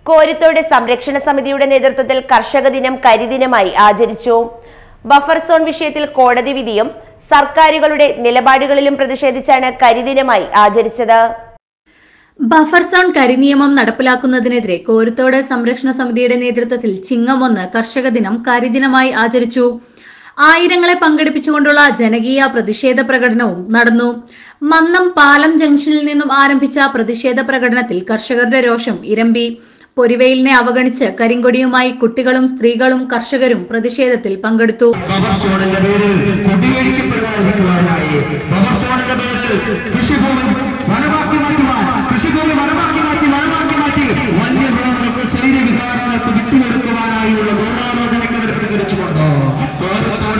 കോരത്തോട് സംരക്ഷണ സമിതിയുടെ നേതൃത്വത്തിൽ കർഷക ദിനം കരിദിനമായി ആചരിച്ചു ബഫർ സോൺ വിഷയത്തിൽ കോടതി വിധിയും സർക്കാരുകളുടെ നിലപാടുകളിലും പ്രതിഷേധിച്ചാണ് കരിദിനമായി ആചരിച്ചത് ബഫർ സോൺ കരിനിയമം നടപ്പിലാക്കുന്നതിനെതിരെ കോരത്തോട് സംരക്ഷണ സമിതിയുടെ നേതൃത്വത്തിൽ ചിങ്ങമൊന്ന് കർഷക ദിനം കരിദിനമായി ആചരിച്ചു ആയിരങ്ങളെ പങ്കെടുപ്പിച്ചുകൊണ്ടുള്ള ജനകീയ പ്രതിഷേധ പ്രകടനവും നടന്നു മന്നം പാലം ജംഗ്ഷനിൽ നിന്നും ആരംഭിച്ച പ്രതിഷേധ പ്രകടനത്തിൽ കർഷകരുടെ രോഷം ഇരമ്പി പൊരിവെയിലിനെ അവഗണിച്ച് കരിങ്കൊടിയുമായി കുട്ടികളും സ്ത്രീകളും കർഷകരും പ്രതിഷേധത്തിൽ പങ്കെടുത്തു ബഫർ സോണിന്റെ പേരിൽ കുടിയൊഴിക്കപ്പെടാതിരിക്കുവാനായി ബഫർ സോണിന്റെ പേരിൽ കൃഷിഭൂമി വനമാക്കി മാറ്റുവാൻ കൃഷിഭൂമി വനമാക്കി മാറ്റി വനമാക്കി മാറ്റി വന്യമൃഗങ്ങൾക്ക് ശരീരവികാരങ്ങൾക്ക് വിട്ടുകൊടുക്കുവാനായുള്ള ഗൂഢാലോചനയ്ക്കെതിരെ പ്രതികരിച്ചുകൊണ്ട് കോരത്തോട്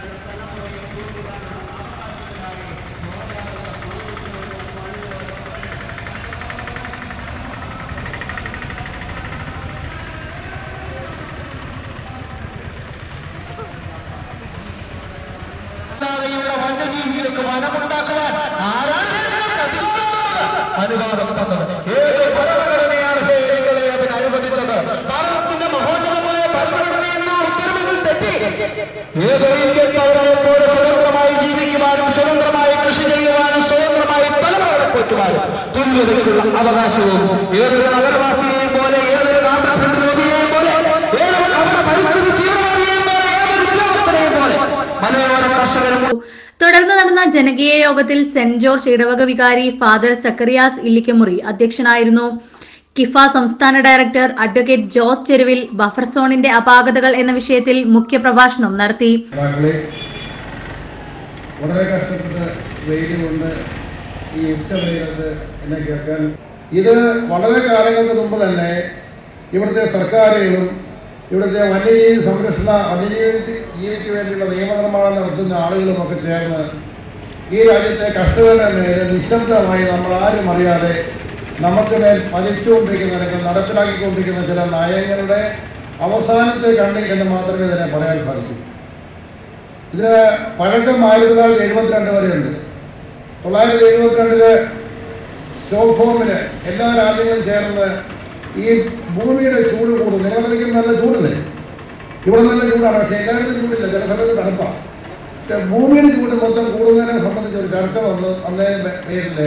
ഇവിടെ വന്യജീവികൾക്ക് വനമുണ്ടാക്കുവാൻ ആരാണ് നിങ്ങൾക്ക് അധികാരമുള്ളത്? അനുവാദം തന്നത് ഏത് ഭരണഘടനയാണ് ഹേ നിങ്ങളെ അതിന് അനുവദിച്ചത് ഭാരതത്തിന്റെ മഹോന്നതമായ ഭരണഘടനയെന്ന ഉത്തരവുകൾ തെറ്റി ഏതോ ഇന്ത്യൻ പൗരനെ പോലെ സ്വതന്ത്രമായി ജീവിക്കുവാനും സ്വതന്ത്രമായി കൃഷി ചെയ്യുവാനും സ്വതന്ത്രമായി തലമുറകളെ പോറ്റുവാനും തുല്യതയ്ക്കുള്ള അവകാശവും ഏതൊരു നഗരവാസിയെയും പോലെ ഏതൊരു കാന്തപ്രതിരോധിയെയും പോലെ ഏതൊരു അവരുടെ പരിസ്ഥിതി തീവ്രവാദിയെയും പോലെ ഏതൊരു ഉദ്യോഗസ്ഥനെയും പോലെ മലയോര കർഷകരും തുടർന്ന് നടന്ന ജനകീയ യോഗത്തിൽ സെന്റ് ജോർജ് ഇടവക വികാരി ഫാദർ സക്കറിയാസ് ഇല്ലിക്കമുറി അധ്യക്ഷനായിരുന്നു കിഫ സംസ്ഥാന director advocate Jose Cheruvil buffer സോണിന്റെ അപാകതകൾ എന്ന വിഷയത്തിൽ മുഖ്യപ്രഭാഷണം നടത്തി നേതാക്കളെ വളരെ കഷ്ടപ്പെട്ട് വെയിൽ കൊണ്ട് ഈ ഉച്ചവെയിലത്ത് എന്നെ കേൾക്കാൻ ഇത് വളരെ കാലങ്ങൾക്ക് മുമ്പ് തന്നെ ഇവിടുത്തെ സർക്കാരുകളും ഇവിടുത്തെ വന്യജീവി സംരക്ഷണ വന്യജീവി ജീവിക്ക് വേണ്ടിയുള്ള നിയമനിർമ്മാണം നടത്തുന്ന ആളുകളും ഒക്കെ ചേർന്ന് ഈ രാജ്യത്തെ കർഷകരുടെ മേൽ നിശബ്ദമായി നമ്മൾ ആരും അറിയാതെ നമുക്ക് മേൽ പതിച്ചുകൊണ്ടിരിക്കുന്ന അല്ലെങ്കിൽ നടപ്പിലാക്കിക്കൊണ്ടിരിക്കുന്ന ചില നയങ്ങളുടെ അവസാനത്തെ കണ്ണി എന്ന് മാത്രമേ ഇതിനെ പറയാൻ സാധിക്കൂ ഇതിന് പഴക്കം ആയിരത്തി തൊള്ളായിരത്തി എഴുപത്തിരണ്ട് വരെയുണ്ട് തൊള്ളായിരത്തി എഴുപത്തിരണ്ടില് സ്റ്റോക്ക്ഹോമില് എല്ലാ രാജ്യങ്ങളും ചേർന്ന് ഈ ഭൂമിയുടെ ചൂട് കൂടും നിലനിൽക്കുന്ന നല്ല ചൂടില്ലേ ഇവിടെ നല്ല ചൂടാണ് പക്ഷേ എല്ലായിടത്തും ചൂടില്ല ചില സ്ഥലത്ത് തണുപ്പാണ് പക്ഷെ ഭൂമിയുടെ ചൂട് മൊത്തം കൂടുന്നതിനെ സംബന്ധിച്ച് ഒരു ചർച്ച വന്ന് അന്നേ പേരിൽ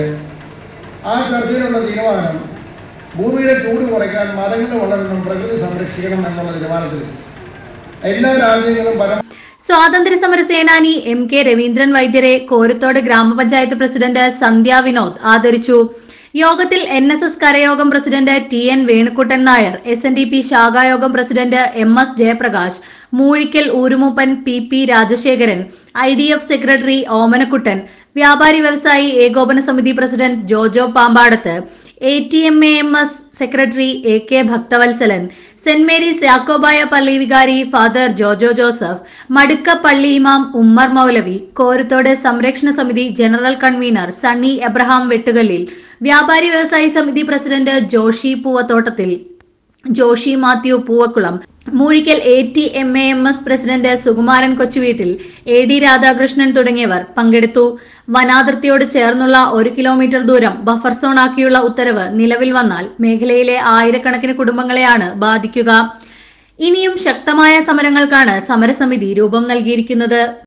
ആ ചർച്ചയിലുള്ള തീരുമാനം ഭൂമിയുടെ ചൂട് കുറയ്ക്കാൻ മരങ്ങൾ വളരണം പ്രകൃതി സംരക്ഷിക്കണം എന്നുള്ള തീരുമാനത്തിൽ എല്ലാ രാജ്യങ്ങളും പരം സ്വാതന്ത്ര്യ സമര സേനാനി എം കെ രവീന്ദ്രൻ വൈദ്യരെ കോരത്തോട് ഗ്രാമപഞ്ചായത്ത് പ്രസിഡന്റ് സന്ധ്യ വിനോദ് ആദരിച്ചു യോഗത്തിൽ എൻ എസ് എസ് കരയോഗം president T N Venukuttan Nair S N D P ശാഖായോഗം president M S Jayaprakash Moozhikkal ഊരുമൂപ്പൻ P P Rajasekharan I D F secretary Omanakuttan വ്യാപാരി വ്യവസായി ഏകോപന സമിതി president Jojo Pampadath A T M A M S secretary A K Bhakthavalsalan സെന്റ് മേരീസ് യാക്കോബായ പള്ളി വികാരി ഫാദർ ജോജോ ജോസഫ് മടുക്ക പള്ളി ഇമാം ഉമ്മർ മൗലവി കോരത്തോട് സംരക്ഷണ സമിതി ജനറൽ കൺവീനർ സണ്ണി എബ്രഹാം വെട്ടുകല്ലിൽ വ്യാപാരി വ്യവസായി സമിതി president Joshi Poovathottathil Joshi Mathew Poovakkulam Moozhikkal A T M A M S president Sukumaran Kochuveettil A D Radhakrishnan തുടങ്ങിയവർ പങ്കെടുത്തു വനാതിർത്തിയോട് ചേർന്നുള്ള ഒരു കിലോമീറ്റർ ദൂരം ബഫർ സോൺ ആക്കിയുള്ള ഉത്തരവ് നിലവിൽ വന്നാൽ മേഖലയിലെ ആയിരക്കണക്കിന് കുടുംബങ്ങളെയാണ് ബാധിക്കുക ഇനിയും ശക്തമായ സമരങ്ങൾക്കാണ് സമരസമിതി രൂപം നൽകിയിരിക്കുന്നത്